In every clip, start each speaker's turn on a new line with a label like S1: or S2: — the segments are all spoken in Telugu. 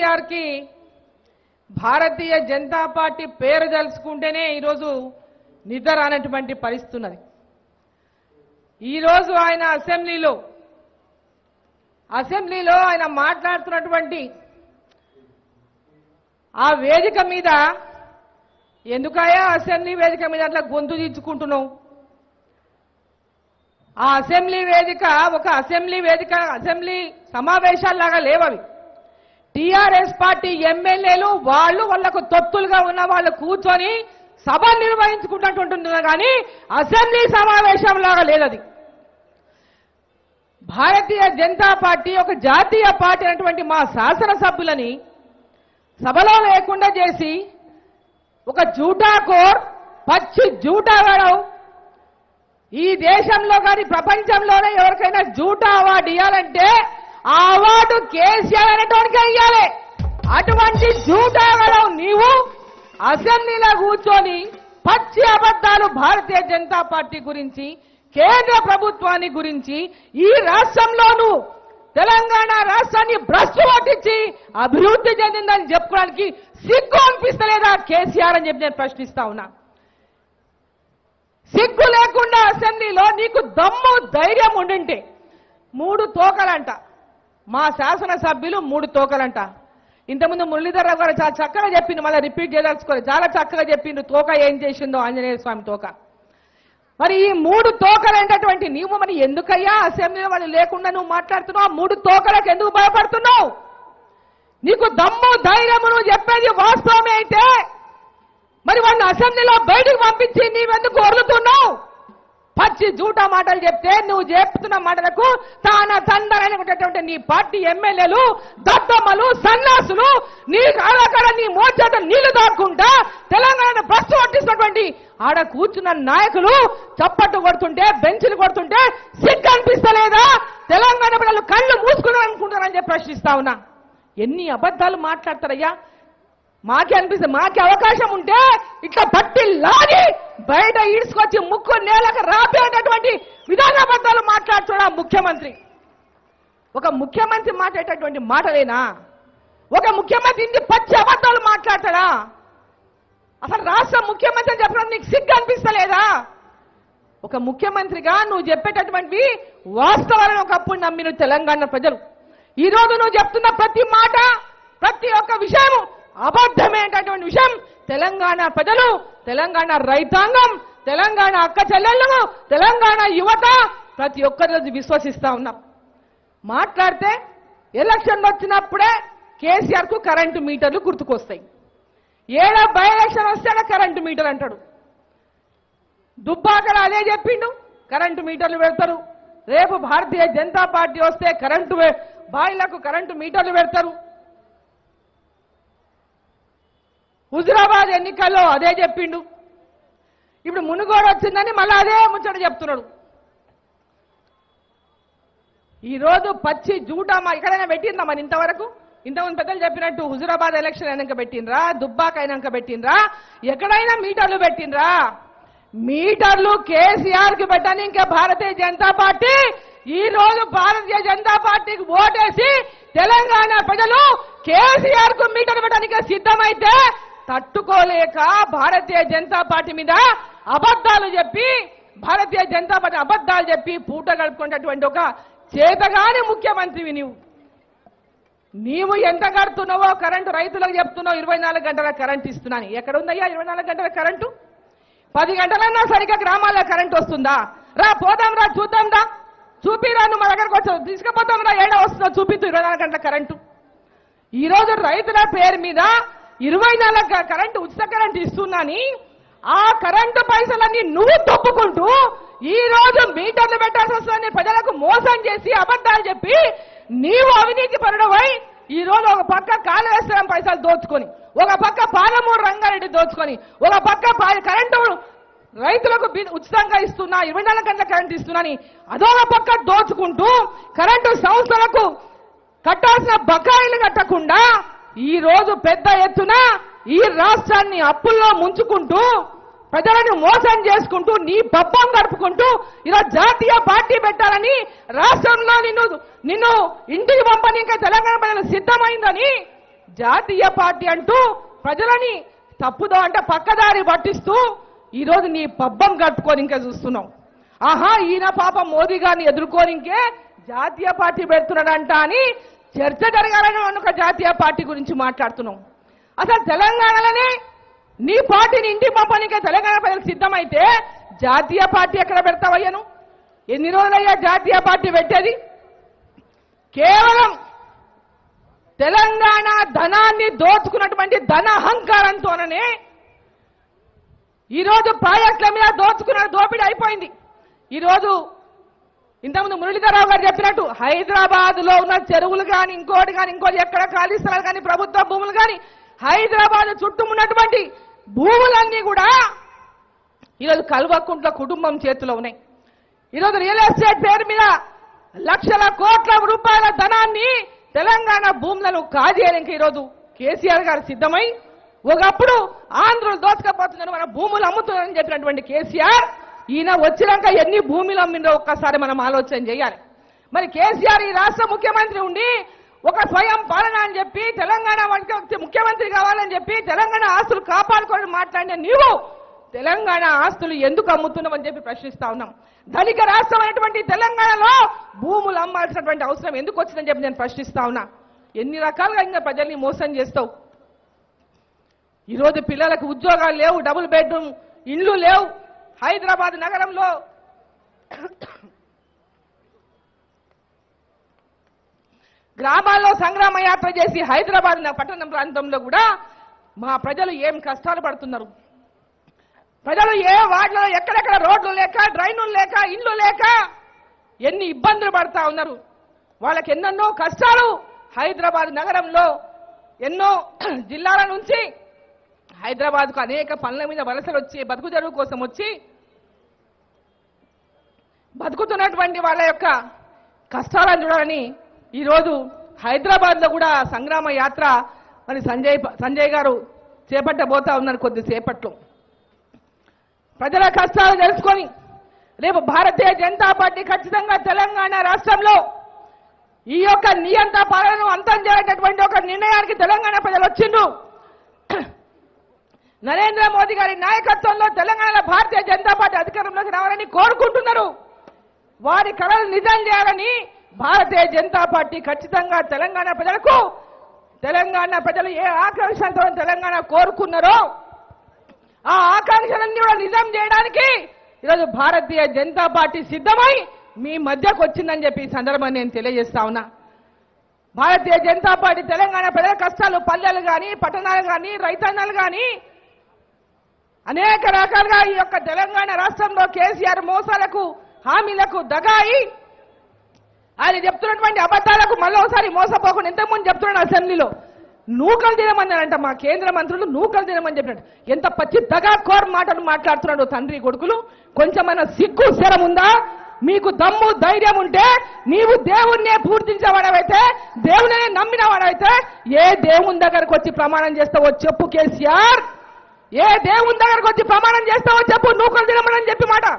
S1: కేసీఆర్ కి భారతీయ జనతా పార్టీ పేరు తలుచుకుంటేనే ఈరోజు నిద్ర రానటువంటి పరిస్థితి ఉన్నది ఈరోజు ఆయన అసెంబ్లీలో అసెంబ్లీలో ఆయన మాట్లాడుతున్నటువంటి ఆ వేదిక మీద ఎందుకయ్యా అసెంబ్లీ వేదిక మీద అట్లా గొంతు తీర్చుకుంటున్నావు ఆ అసెంబ్లీ వేదిక ఒక అసెంబ్లీ వేదిక అసెంబ్లీ సమావేశాల్లాగా లేవవి టిఆర్ఎస్ పార్టీ ఎమ్మెల్యేలు వాళ్ళు వాళ్లకు తొత్తులుగా ఉన్న వాళ్ళు కూర్చొని సభ నిర్వహించుకుంటుంటున్నారు కానీ అసెంబ్లీ సమావేశం లాగా లేదది భారతీయ జనతా పార్టీ ఒక జాతీయ పార్టీ అయినటువంటి మా శాసనసభ్యులని సభలో లేకుండా చేసి ఒక జూటా కోర్ పచ్చి జూటా గడవు ఈ దేశంలో కానీ ప్రపంచంలోనే ఎవరికైనా జూటా అవార్డు ఇవ్వాలంటే ఆ అవార్డు కేసీఆర్ అనేటోనికి ఇవ్వాలి అటువంటి జూటా గడవు నీవు అసెంబ్లీలో కూర్చొని పచ్చి అబద్ధాలు భారతీయ జనతా పార్టీ గురించి కేంద్ర ప్రభుత్వాన్ని గురించి ఈ రాష్ట్రంలోనూ తెలంగాణ రాష్ట్రాన్ని భ్రష్టు పట్టించి అభివృద్ధి చెందిందని చెప్పుకోవడానికి సిగ్గు అనిపిస్తలేదా కేసీఆర్ అని చెప్పి నేను ప్రశ్నిస్తా ఉన్నా సిగ్గు లేకుండా అసెంబ్లీలో నీకు దమ్ము ధైర్యం ఉండింటే మూడు తోకలంట మా శాసనసభ్యులు మూడు తోకలంట ఇంతకుముందు మురళీధరరావు గారు చాలా చక్కగా చెప్పిండు మళ్ళీ రిపీట్ చేయదలుచుకోలేదు చాలా చక్కగా చెప్పిండు తోక ఏం చేసిందో ఆంజనేయ స్వామి తోక మరి ఈ మూడు తోకలైనటువంటి నీవు మరి ఎందుకయ్యా అసెంబ్లీలో వాళ్ళు లేకుండా నువ్వు మాట్లాడుతున్నావు ఆ మూడు తోకలకు ఎందుకు భయపడుతున్నావు నీకు దమ్ము ధైర్యము నువ్వు చెప్పేది వాస్తవమే అయితే మరి వాళ్ళని అసెంబ్లీలో బయటకు పంపించి నీవెందుకు వరులుతున్నావు పచ్చి జూటా మాటలు చెప్తే నువ్వు చెప్తున్న మాటలకు తాన తందరైనటువంటి నీ పార్టీ ఎమ్మెల్యేలు దద్దమ్మలు సన్నాసులు నీ కాలకాడ నీ మోచేత నీళ్లు దాక్కుంటా తెలంగాణ బస్సు పట్టిస్తున్నటువంటి ఆడ కూర్చున్న నాయకులు చప్పట్టు కొడుతుంటే బెంచ్లు కొడుతుంటే సిగ్గు అనిపిస్తలేదా తెలంగాణ పిల్లలు కళ్ళు మూసుకున్నారు అనుకుంటారని చెప్పి ప్రశ్నిస్తా ఉన్నా ఎన్ని అబద్ధాలు మాట్లాడతారయ్యా మాకే అనిపిస్తుంది మాకే అవకాశం ఉంటే ఇట్లా పట్టి లాగి బయట ఈడ్చుకొచ్చి ముక్కు నేలకు రాపేటటువంటి విధానాబద్ధాలు మాట్లాడుతున్నా ముఖ్యమంత్రి ఒక ముఖ్యమంత్రి మాట్లాడేటటువంటి మాటలేనా ఒక ముఖ్యమంత్రి ఇంటి పచ్చి అబద్ధాలు మాట్లాడతాడా అసలు రాష్ట్ర ముఖ్యమంత్రి అని చెప్పడం నీకు సిగ్గు అనిపిస్తలేదా ఒక ముఖ్యమంత్రిగా నువ్వు చెప్పేటటువంటివి వాస్తవాలను ఒకప్పుడు నమ్మిన తెలంగాణ ప్రజలు ఈ రోజు నువ్వు చెప్తున్న ప్రతి మాట ప్రతి ఒక్క విషయం అబద్ధమైనటువంటి విషయం తెలంగాణ ప్రజలు తెలంగాణ రైతాంగం తెలంగాణ అక్క చెల్లెళ్ళు తెలంగాణ యువత ప్రతి ఒక్కరి రోజు విశ్వసిస్తా ఉన్నాం మాట్లాడితే ఎలక్షన్లు వచ్చినప్పుడే కేసీఆర్ కు కరెంటు మీటర్లు గుర్తుకొస్తాయి ఏడో బై ఎలక్షన్ వస్తే ఆడ కరెంటు మీటర్ అంటాడు దుబ్బాకల అదే చెప్పిండు కరెంటు మీటర్లు పెడతారు రేపు భారతీయ జనతా పార్టీ వస్తే కరెంటు వే- బాయిలకు కరెంటు మీటర్లు పెడతారు హుజురాబాద్ ఎన్నికల్లో అదే చెప్పిండు ఇప్పుడు మునుగోడు వచ్చిందని మళ్ళీ అదే ముచ్చట చెప్తున్నాడు ఈ రోజు పచ్చి జూటామా ఎక్కడైనా పెట్టిందా మరి ఇంతవరకు ఇంతమంది పెద్దలు చెప్పినట్టు హుజురాబాద్ ఎలక్షన్ అయినాక పెట్టిండ్రా దుబ్బాక్ అయినాక పెట్టిండ్రా ఎక్కడైనా మీటర్లు పెట్టిండ్రా మీటర్లు కేసీఆర్ కి పెట్టని ఇంకా భారతీయ జనతా పార్టీ ఈ రోజు భారతీయ జనతా పార్టీకి ఓటేసి తెలంగాణ ప్రజలు కేసీఆర్ కు మీటర్ పెట్టడానికి సిద్ధమైతే తట్టుకోలేక భారతీయ జనతా పార్టీ మీద అబద్ధాలు చెప్పి భారతీయ జనతా పార్టీ అబద్ధాలు చెప్పి పూట గడుపుకునేటువంటి ఒక చేతగాని ముఖ్యమంత్రివి నీవు నీవు ఎంత కడుతున్నావో కరెంటు రైతులకు చెప్తున్నావు ఇరవై నాలుగు గంటల కరెంట్ ఇస్తున్నాను ఎక్కడ ఉందయ్యా ఇరవై నాలుగు గంటల కరెంటు పది గంటలన్నా సరిగ్గా గ్రామాల్లో కరెంట్ వస్తుందా రా పోదాం రా చూద్దాం రా చూపిరా నువ్వు మా దగ్గరకు వచ్చావు తీసుకుపోతాం రా ఏడా వస్తుందో చూపిద్దు ఇరవై నాలుగు గంటల కరెంటు ఈ రోజు రైతుల పేరు మీద ఇరవై నాలుగు గ- కరెంటు ఉచిత కరెంటు ఇస్తున్నాని ఆ కరెంటు పైసలన్నీ నువ్వు తప్పుకుంటూ ఈ రోజు మీటర్లు పెట్టాల్సి వస్తుందని ప్రజలకు మోసం చేసి అబద్ధాలు చెప్పి నీవు అవినీతి పరుడవై ఈ రోజు ఒక పక్క కాళేశ్వరం పైసలు దోచుకొని ఒక పక్క పాలమూరు రంగారెడ్డి దోచుకొని ఒక పక్క పా- కరెంటు రైతులకు బి- ఉచితంగా ఇస్తున్నా ఇరవై నాలుగు గంటల కరెంట్ ఇస్తున్నాని అదొక పక్క దోచుకుంటూ కరెంటు సంస్థలకు కట్టాల్సిన బకాయిలు కట్టకుండా ఈ రోజు పెద్ద ఎత్తున ఈ రాష్ట్రాన్ని అప్పుల్లో ముంచుకుంటూ ప్రజలను మోసం చేసుకుంటూ నీ పబ్బం గడుపుకుంటూ ఇలా జాతీయ పార్టీ పెట్టాలని రాష్ట్రంలో నిన్ను నిన్ను ఇంటికి పంపని ఇంకా తెలంగాణ ప్రజలు సిద్ధమైందని జాతీయ పార్టీ అంటూ ప్రజలని తప్పుదో అంటే పక్కదారి పట్టిస్తూ ఈరోజు నీ పబ్బం కట్టుకొని ఇంకా చూస్తున్నాం ఆహా ఈయన పాప మోదీ గారిని ఎదుర్కొని ఇంకే జాతీయ పార్టీ పెడుతున్నాడంట అని చర్చ జరగాలని మనం ఒక జాతీయ పార్టీ గురించి మాట్లాడుతున్నాం అసలు తెలంగాణలోనే నీ పార్టీని ఇంటికి పంపడానికే తెలంగాణ ప్రజలు సిద్ధమైతే జాతీయ పార్టీ ఎక్కడ పెడతావయ్యను ఎన్ని రోజులయ్యా జాతీయ పార్టీ పెట్టేది కేవలం తెలంగాణ ధనాన్ని దోచుకున్నటువంటి ధన అహంకారంతోననే ఈరోజు ప్రాజెక్టుల మీద దోచుకున్న దోపిడీ అయిపోయింది ఈరోజు ఇంతకుముందు మురళీధరరావు గారు చెప్పినట్టు హైదరాబాద్ లో ఉన్న చెరువులు కానీ ఇంకోటి కానీ ఇంకోటి ఎక్కడ ఖాళీ స్థలాలు కానీ ప్రభుత్వ భూములు కానీ హైదరాబాద్ చుట్టూ ఉన్నటువంటి భూములన్నీ కూడా ఈరోజు కల్వకుంట్ల కుటుంబం చేతిలో ఉన్నాయి ఈరోజు రియల్ ఎస్టేట్ పేరు మీద లక్షల కోట్ల రూపాయల ధనాన్ని తెలంగాణ భూములను కాజేయడానికి ఈరోజు కేసీఆర్ గారు సిద్ధమై ఒకప్పుడు ఆంధ్రులు దోచుకపోతున్నారు మన భూములు అమ్ముతున్నారని చెప్పినటువంటి కేసీఆర్ ఈయన వచ్చినాక ఎన్ని భూములు అమ్మిందో ఒక్కసారి మనం ఆలోచన చేయాలి మరి కేసీఆర్ ఈ రాష్ట్ర ముఖ్యమంత్రి ఉండి ఒక స్వయం పాలన అని చెప్పి తెలంగాణ వాడికి ముఖ్యమంత్రి కావాలని చెప్పి తెలంగాణ ఆస్తులు కాపాడుకోవాలని మాట్లాడిన నీవు తెలంగాణ ఆస్తులు ఎందుకు అమ్ముతున్నామని చెప్పి ప్రశ్నిస్తా ఉన్నాం ధనిక రాష్ట్రం అయినటువంటి తెలంగాణలో భూములు అమ్మాల్సినటువంటి అవసరం ఎందుకు వచ్చిందని చెప్పి నేను ప్రశ్నిస్తా ఉన్నా ఎన్ని రకాలుగా ఇంకా ప్రజల్ని మోసం చేస్తావు ఈరోజు పిల్లలకు ఉద్యోగాలు లేవు డబుల్ బెడ్రూమ్ ఇండ్లు లేవు హైదరాబాద్ నగరంలో గ్రామాల్లో సంగ్రామ యాత్ర చేసి హైదరాబాద్ న- పట్టణ ప్రాంతంలో కూడా మా ప్రజలు ఏం కష్టాలు పడుతున్నారు ప్రజలు ఏ వార్డులో ఎక్కడెక్కడ రోడ్లు లేక డ్రైన్లు లేక ఇండ్లు లేక ఎన్ని ఇబ్బందులు పడతా ఉన్నారు వాళ్ళకి ఎన్నెన్నో కష్టాలు హైదరాబాద్ నగరంలో ఎన్నో జిల్లాల నుంచి హైదరాబాద్కు అనేక పనుల మీద వలసలు వచ్చి బతుకు తెరువు కోసం వచ్చి బతుకుతున్నటువంటి వాళ్ళ యొక్క కష్టాలను చూడాలని ఈరోజు హైదరాబాద్లో కూడా సంగ్రామ యాత్ర మరి సంజయ్ సంజయ్ గారు చేపట్టబోతా ఉన్నారు కొద్దిసేపట్లో ప్రజల కష్టాలు తెలుసుకొని రేపు భారతీయ జనతా పార్టీ ఖచ్చితంగా తెలంగాణ రాష్ట్రంలో ఈ యొక్క నియంత పాలనను అంతం చేసేటటువంటి ఒక నిర్ణయానికి తెలంగాణ ప్రజలు వచ్చిండ్రు నరేంద్ర మోదీ గారి నాయకత్వంలో తెలంగాణలో భారతీయ జనతా పార్టీ అధికారంలోకి రావాలని కోరుకుంటున్నారు వారి కళలు నిజం చేయాలని భారతీయ జనతా పార్టీ ఖచ్చితంగా తెలంగాణ ప్రజలకు తెలంగాణ ప్రజలు ఏ ఆకాంక్షలతో తెలంగాణ కోరుకున్నారో ఆ ఆకాంక్షలన్నీ కూడా నిజం చేయడానికి ఈరోజు భారతీయ జనతా పార్టీ సిద్ధమై మీ మధ్యకు వచ్చిందని చెప్పి ఈ సందర్భాన్ని నేను తెలియజేస్తా ఉన్నా భారతీయ జనతా పార్టీ తెలంగాణ ప్రజల కష్టాలు పల్లెలు కానీ పట్టణాలు కానీ రైతన్నలు కానీ అనేక రకాలుగా ఈ యొక్క తెలంగాణ రాష్ట్రంలో కేసీఆర్ మోసాలకు హామీలకు దగాయి ఆయన చెప్తున్నటువంటి అబద్ధాలకు మళ్ళీ ఒకసారి మోసపోకుండా ఇంతకుముందు చెప్తున్నాడు అసెంబ్లీలో నూకలు తినమన్నారంట మా కేంద్ర మంత్రులు నూకలు తినమని చెప్పినట్టు ఎంత పచ్చి దగా కోర్ మాటలు మాట్లాడుతున్నాడు తండ్రి కొడుకులు కొంచెమైనా సిగ్గు శరం ఉందా మీకు దమ్ము ధైర్యం ఉంటే నీవు దేవుణ్ణే పూర్తించేవాడవైతే దేవునే నమ్మిన వాడైతే ఏ దేవుని దగ్గరకు వచ్చి ప్రమాణం చేస్తావో చెప్పు కేసీఆర్ ఏ దేవుని దగ్గరకు వచ్చి ప్రమాణం చేస్తావో చెప్పు నూకలు తినమని చెప్పి మాట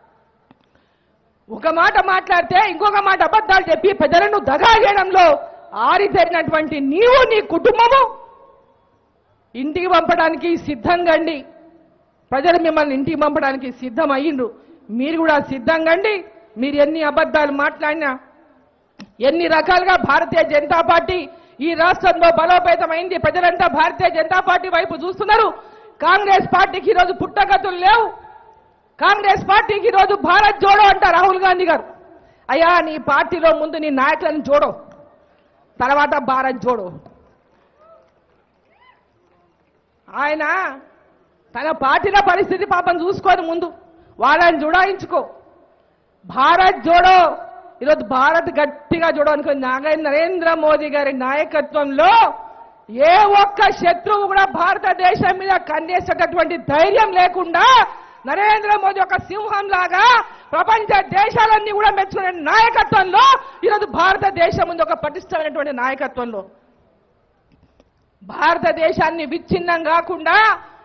S1: ఒక మాట మాట్లాడితే ఇంకొక మాట అబద్ధాలు చెప్పి ప్రజలను దగా చేయడంలో ఆరితేరినటువంటి నీవు నీ కుటుంబము ఇంటికి పంపడానికి సిద్ధంగా అండి ప్రజలు మిమ్మల్ని ఇంటికి పంపడానికి సిద్ధం అయ్యిండ్రు మీరు కూడా సిద్ధంగా అండి మీరు ఎన్ని అబద్ధాలు మాట్లాడినా ఎన్ని రకాలుగా భారతీయ జనతా పార్టీ ఈ రాష్ట్రంలో బలోపేతమైంది ప్రజలంతా భారతీయ జనతా పార్టీ వైపు చూస్తున్నారు కాంగ్రెస్ పార్టీకి ఈరోజు పుట్టగతులు లేవు కాంగ్రెస్ పార్టీకి ఈరోజు భారత్ జోడో అంట రాహుల్ గాంధీ గారు అయ్యా నీ పార్టీలో ముందు నీ నాయకులను జోడో తర్వాత భారత్ జోడో ఆయన తన పార్టీల పరిస్థితి పాపం చూసుకొని ముందు వాళ్ళని జుడాయించుకో భారత్ జోడో ఈరోజు భారత్ గట్టిగా జోడో అనుకుని నాగ- నరేంద్ర మోదీ గారి నాయకత్వంలో ఏ ఒక్క శత్రువు కూడా భారతదేశం మీద కన్నేసేటటువంటి ధైర్యం లేకుండా నరేంద్ర మోదీ ఒక సింహం లాగా ప్రపంచ దేశాలన్నీ కూడా మెచ్చుకునే నాయకత్వంలో ఈరోజు భారతదేశం ఉంది ఒక పటిష్టమైనటువంటి నాయకత్వంలో భారతదేశాన్ని విచ్ఛిన్నం కాకుండా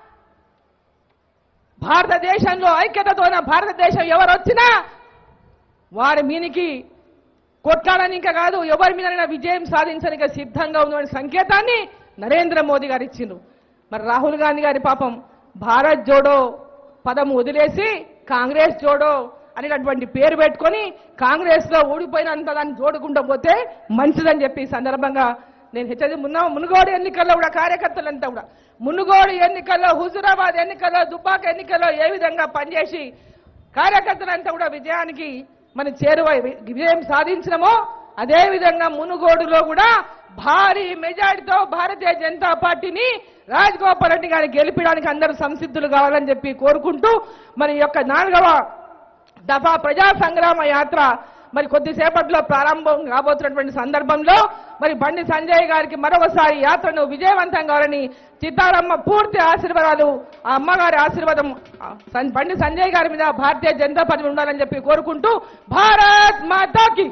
S1: భారతదేశంలో ఐక్యతతో ఉన్న భారతదేశం ఎవరు వచ్చినా వారి మీనికి కొట్లాడని ఇంకా కాదు ఎవరి మీద విజయం సాధించడానికి సిద్ధంగా ఉన్న సంకేతాన్ని నరేంద్ర మోదీ గారు ఇచ్చిండ్రు మరి రాహుల్ గాంధీ గారి పాపం భారత్ జోడో పదం వదిలేసి కాంగ్రెస్ జోడో అనేటటువంటి పేరు పెట్టుకొని కాంగ్రెస్ లో ఊడిపోయినంత దాన్ని జోడుకుంటూ పోతే మంచిదని చెప్పి ఈ సందర్భంగా నేను హెచ్చరి మున్న మునుగోడు ఎన్నికల్లో కూడా కార్యకర్తలంతా కూడా మునుగోడు ఎన్నికల్లో హుజురాబాద్ ఎన్నికల్లో దుబ్బాక ఎన్నికల్లో ఏ విధంగా పనిచేసి కార్యకర్తలంతా కూడా విజయానికి మనం చేరువై విజయం సాధించినమో అదే విధంగా మునుగోడులో కూడా భారీ మెజారిటీతో భారతీయ జనతా పార్టీని రాజగోపాల్ రెడ్డి గారిని గెలిపించడానికి అందరూ సంసిద్ధులు కావాలని చెప్పి కోరుకుంటూ మరి ఈ యొక్క నాలుగవ దఫా ప్రజా సంగ్రామ యాత్ర మరి కొద్దిసేపట్లో ప్రారంభం కాబోతున్నటువంటి సందర్భంలో మరి బండి సంజయ్ గారికి మరొకసారి యాత్రను విజయవంతం కావాలని చిత్తారమ్మ పూర్తి ఆశీర్వాదాలు ఆ అమ్మగారి ఆశీర్వాదం ఆ, సన్- బండి సంజయ్ గారి మీద భారతీయ జనతా పార్టీ ఉండాలని చెప్పి కోరుకుంటూ భారత్ మాతాకి